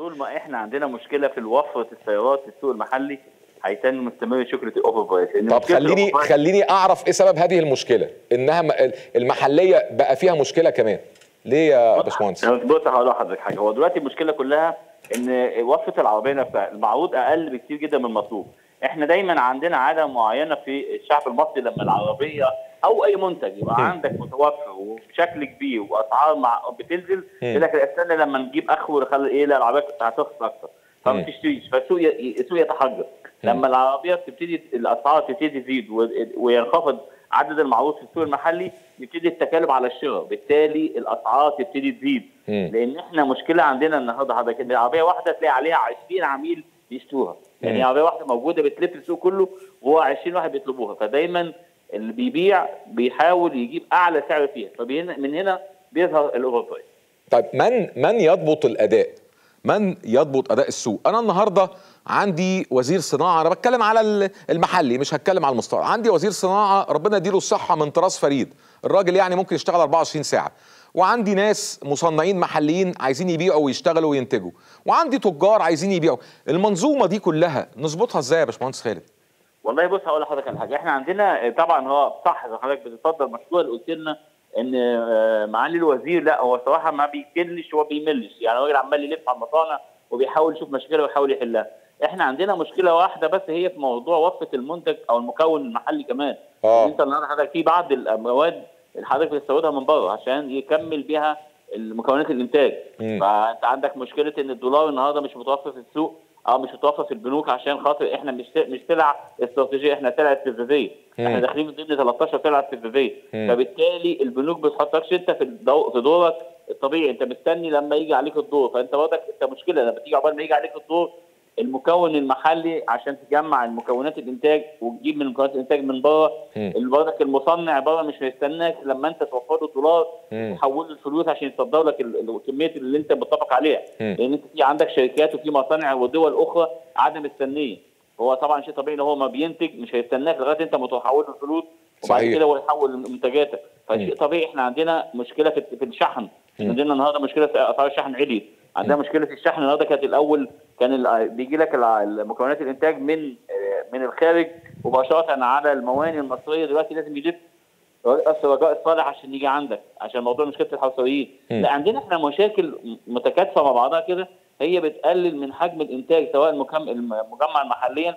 طول ما احنا عندنا مشكله في وفره السيارات في السوق المحلي هيتم مستمر فكره الاوفر برايس لأن طب مشكلة خليني الأوفر برايس- خليني اعرف ايه سبب هذه المشكله انها م- المحليه بقى فيها مشكله كمان ليه يا باشمهندس بص هقول لحضرتك حاجه هو دلوقتي المشكله كلها ان وفره العربيه نفسها المعروض اقل بكتير جدا من المطلوب احنا دايما عندنا عاده معينه في الشعب المصري لما العربيه او اي منتج يبقى م. عندك متوفر وبشكل كبير واسعار مع بتنزل م. يقول لك استنى لما نجيب اخره ونخلي ايه لا العربيه هترخص اكتر فما م. تشتريش فالسوق ي- السوق يتحجر لما العربيه بتبتدي الاسعار تبتدي تزيد و- وينخفض عدد المعروض في السوق المحلي يبتدي التكالب على الشراء بالتالي الاسعار تبتدي تزيد مم. لان احنا مشكله عندنا النهارده حضرتك ان العربيه واحده تلاقي عليها 20 عميل بيشتروها يعني مم. عربيه واحده موجوده بتلف السوق كله وهو 20 واحد بيطلبوها فدايما اللي بيبيع بيحاول يجيب اعلى سعر فيها فمن هنا بيظهر الاوفر برايس طيب من من يضبط الاداء من يضبط اداء السوق انا النهارده عندي وزير صناعه انا بتكلم على ال- المحلي مش هتكلم على المستورد عندي وزير صناعه ربنا يديله الصحه من طراز فريد الراجل يعني ممكن يشتغل 24 ساعه وعندي ناس مصنعين محليين عايزين يبيعوا ويشتغلوا وينتجوا وعندي تجار عايزين يبيعوا المنظومه دي كلها نظبطها ازاي يا باشمهندس خالد والله بص هقول لحضرتك على حاجه احنا عندنا طبعا هو صح زي حضرتك بتتفضل مشروع اللي قلت لنا ان آه، معالي الوزير لا هو صراحه ما بيكلش هو بيملش يعني الراجل عمال يلف على المصانع وبيحاول يشوف مشكله ويحاول يحلها احنا عندنا مشكله واحده بس هي في موضوع وفره المنتج او المكون المحلي كمان آه. انت النهارده حضرتك في بعض المواد اللي حضرتك بتستوردها من بره عشان يكمل بيها المكونات الانتاج مم. فانت عندك مشكله ان الدولار النهارده مش متوفر في السوق او مش متوفر في البنوك عشان خاطر احنا مش مش سلع استراتيجيه احنا سلع استفزازيه مم. احنا داخلين من ضمن 13 سلعه استفزازيه مم. فبالتالي البنوك ما بتحطكش انت في الدو... في دورك الطبيعي انت مستني لما يجي عليك الدور فانت برضك انت مشكله لما تيجي عقبال ما يجي عليك الدور المكون المحلي عشان تجمع المكونات الانتاج وتجيب من مكونات الانتاج من بره مم. برضك المصنع بره مش هيستناك لما انت توفر له الدولار مم. وتحول له الفلوس عشان يصدر لك ال- ال- الكميه اللي انت متفق عليها مم. لان انت في عندك شركات وفي مصانع ودول اخرى عدم مستنيه هو طبعا شيء طبيعي ان هو ما بينتج مش هيستناك لغايه انت ما تحول له الفلوس وبعد صحيح. كده هو يحول منتجاتك مم. فشيء طبيعي احنا عندنا مشكله في في الشحن مم. عندنا النهارده مشكله في اسعار الشحن عليت عندنا مشكله في الشحن النهارده كانت الاول كان ال- بيجي لك الع- المكونات الانتاج من آه، من الخارج مباشره على المواني المصريه دلوقتي لازم يلف رئيس رجاء الصالح عشان يجي عندك عشان موضوع مشكله الحوثيين مم. لا عندنا احنا مشاكل متكاتفه مع بعضها كده هي بتقلل من حجم الانتاج سواء المكم- المجمع محليا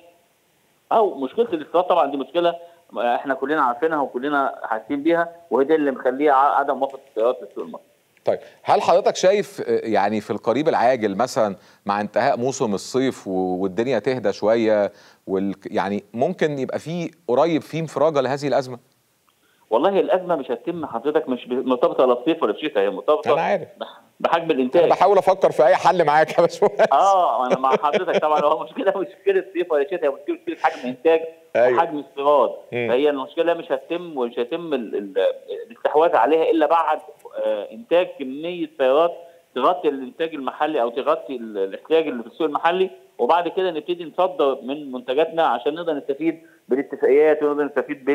او مشكله الاستيراد طبعا دي مشكله احنا كلنا عارفينها وكلنا حاسين بيها وهي دي اللي مخليها ع- عدم وفره الاستيراد في السوق المصري طيب هل حضرتك شايف آه، يعني في القريب العاجل مثلا مع انتهاء موسم الصيف و- والدنيا تهدى شويه وال يعني ممكن يبقى في قريب في انفراجه لهذه الازمه؟ والله الازمه مش هتتم حضرتك مش مرتبطه لا بصيف ولا بشتاء هي مرتبطه انا عارف بح- بحجم انا الانتاج بحاول افكر في اي حل معاك يا باشمهندس اه انا مع حضرتك طبعا هو مشكله مش مشكله صيف ولا شتاء هي مشكله مشكله حجم انتاج أيوة. وحجم استيراد مم. فهي المشكله مش هتتم ومش هيتم ال- ال- الاستحواذ عليها الا بعد آه، انتاج كميه سيارات تغطي الانتاج المحلي او تغطي ال- الاحتياج اللي في السوق المحلي وبعد كده نبتدي نصدر من منتجاتنا عشان نقدر نستفيد بالاتفاقيات ونقدر نستفيد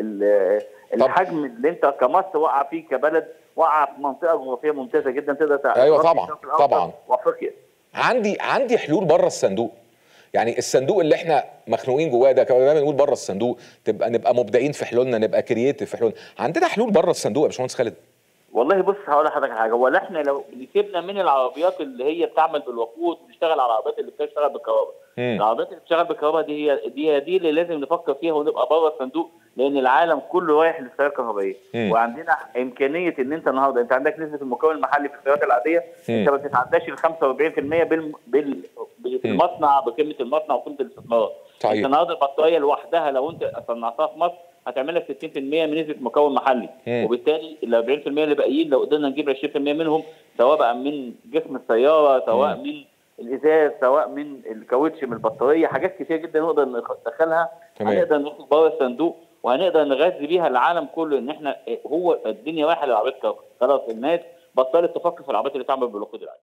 بالحجم اللي انت كمصر واقع فيه كبلد واقع في منطقه جغرافيه ممتازه جدا تقدر تع- أيوة تغطي طبعاً، الشرق الأوسط طبعاً. وافريقيا عندي عندي حلول بره الصندوق يعني الصندوق اللي احنا مخنوقين جواه ده كنا دايما نقول بره الصندوق تبقى نبقى مبدعين في حلولنا نبقى كرييتيف في حلولنا عندنا حلول بره الصندوق يا باشمهندس خالد والله بص هقول لحضرتك حاجه هو احنا لو سيبنا من العربيات اللي هي بتعمل بالوقود ونشتغل على العربيات اللي بتشتغل بالكهرباء مم. العربيات اللي بتشتغل بالكهرباء دي هي دي هي دي اللي لازم نفكر فيها ونبقى بره الصندوق لان العالم كله رايح للسيارة الكهربائيه مم. وعندنا امكانيه ان انت النهارده انت عندك نسبه المكون المحلي في السيارات العاديه مم. انت ما بتتعداش ال 45% بال بال بالمصنع بقيمه المصنع وقيمه الاستثمار صحيح. انت النهارده البطاريه لوحدها لو انت صنعتها في مصر هتعمل لك 60% من نسبه مكون محلي مم. وبالتالي ال 40% اللي باقيين لو قدرنا نجيب 20% منهم سواء بقى من جسم السياره سواء مم. من الازاز سواء من الكاوتش من البطاريه حاجات كتير جدا نقدر ندخلها تمام. هنقدر نخرج بره الصندوق وهنقدر نغذي بيها العالم كله ان احنا هو الدنيا واحده للعربيات كهرباء خلاص الناس بطلت تفكر في العربيات اللي تعمل بالوقود العادي